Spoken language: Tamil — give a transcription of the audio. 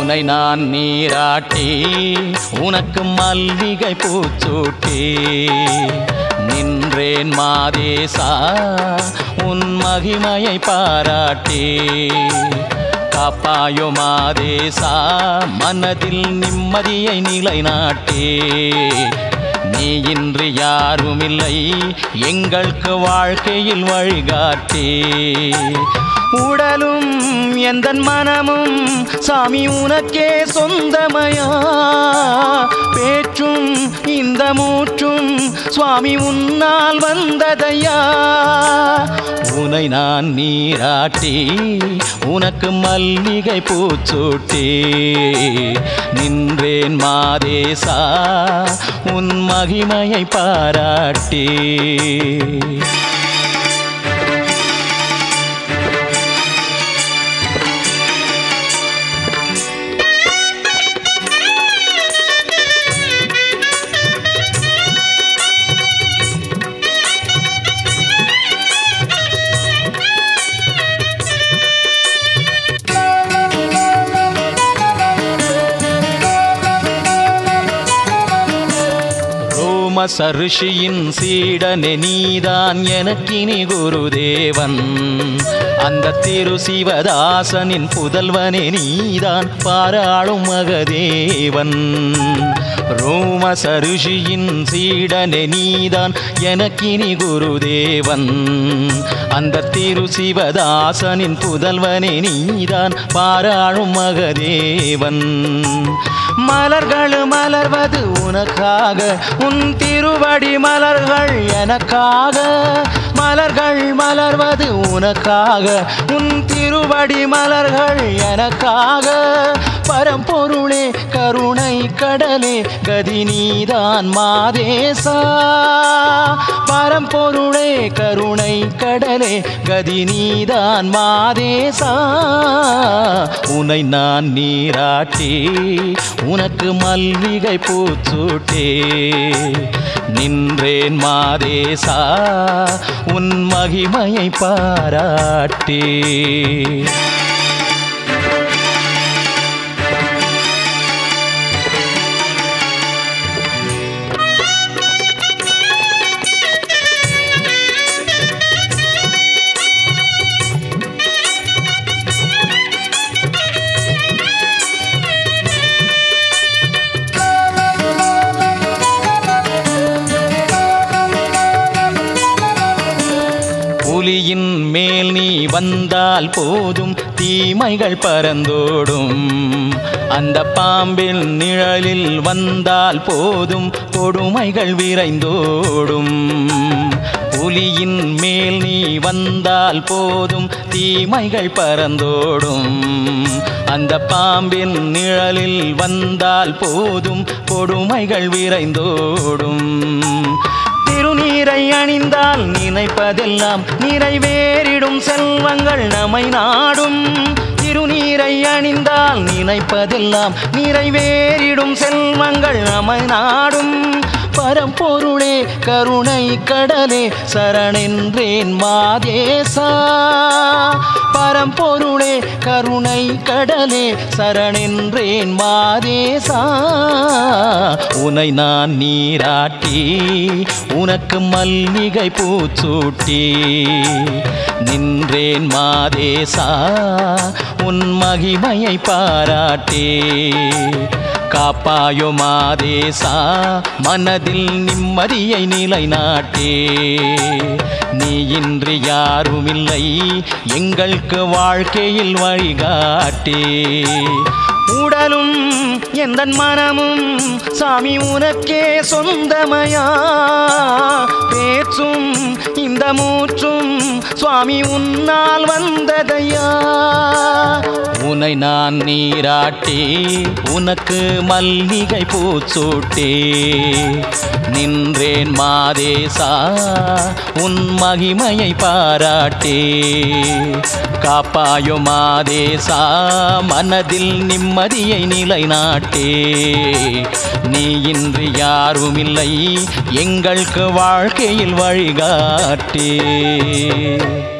உனை நான் நீராட்டி உனக்கு மல்லிகை பூச்சூட்டி நின்றேன் மாதேசா உன் மகிமையை பாராட்டி காப்பாயோ மாதேசா மனதில் நிம்மதியை நிலைநாட்டி நீ இன்று யாருமில்லை எங்களுக்கு வாழ்க்கையில் வழிகாட்டி உடலும் எந்த மனமும் சாமி உனக்கே சொந்தமயா பேச்சும் இந்த மூச்சும் சுவாமி உன்னால் வந்ததையா உனை நான் நீராட்டி உனக்கு மல்லிகை பூச்சூட்டி நின்றேன் மாதேசா உன் மகிமையை பாராட்டி ரோம சருஷியின் சீடனே நீதான் எனக்கினி குருதேவன் அந்த திரு சிவதாசனின் புதல்வனே நீதான் பாராளும் மகதேவன் ரோம சருஷியின் சீடனே நீதான் எனக்கினி குருதேவன் அந்த திரு சிவதாசனின் புதல்வனே நீதான் பாராளும் மகதேவன் மலர்கள் மலர்வது உனக்காக உன் திருவடி மலர்கள் எனக்காக மலர்கள் மலர்வது உனக்காக உன் திருவடி மலர்கள் எனக்காக பரம்பொருளே கருணை கடலே கதி நீதான் மாதேசா பரம்பொருளே கருணை கடலே கதி நீதான் மாதேசா உனை நான் நீராட்டி உனக்கு மல்லிகை பூச்சூட்டே நின்றேன் மாதேசா உன் மகிமையை பாராட்டி புலியின் மேல் நீ வந்தால் போதும் தீமைகள் பறந்தோடும் அந்த பாம்பில் நிழலில் வந்தால் போதும் கொடுமைகள் விரைந்தோடும் புலியின் மேல் நீ வந்தால் போதும் தீமைகள் பறந்தோடும் அந்த பாம்பின் நிழலில் வந்தால் போதும் கொடுமைகள் விரைந்தோடும் திருநீரை அணிந்தால் நினைப்பதெல்லாம் நிறைவேறிடும் செல்வங்கள் நம்மை நாடும் திருநீரை அணிந்தால் நினைப்பதெல்லாம் நிறைவேறிடும் செல்வங்கள் நம்மை நாடும் பரம்பொருளே கருணை கடலே சரணென்றேன் மாதேசா பரம்பொருளே கருணை கடலே சரணென்றேன் மாதேசா உனை நான் நீராட்டி உனக்கு மல்லிகை பூச்சூட்டி நின்றேன் மாதேசா உன் மகிமையை பாராட்டி காப்பாயோ மாதேசா மனதில் நிம்மதியை நிலைநாட்டே நீ இன்று யாருமில்லை எங்களுக்கு வாழ்க்கையில் வழிகாட்டே உடலும் எந்த மனமும் சாமி உனக்கே சொந்தமயா பேச்சும் இந்த மூச்சும் சுவாமி உன்னால் வந்ததையா உனை நான் நீராட்டி உனக்கு மல்லிகை பூச்சூட்டே நின்றேன் மாதேசா உன் மகிமையை பாராட்டே காப்பாயோ மாதேசா மனதில் நிம்மதியை நிலைநாட்டே நீ இன்று யாருமில்லை எங்களுக்கு வாழ்க்கையில் வழிகாட்டே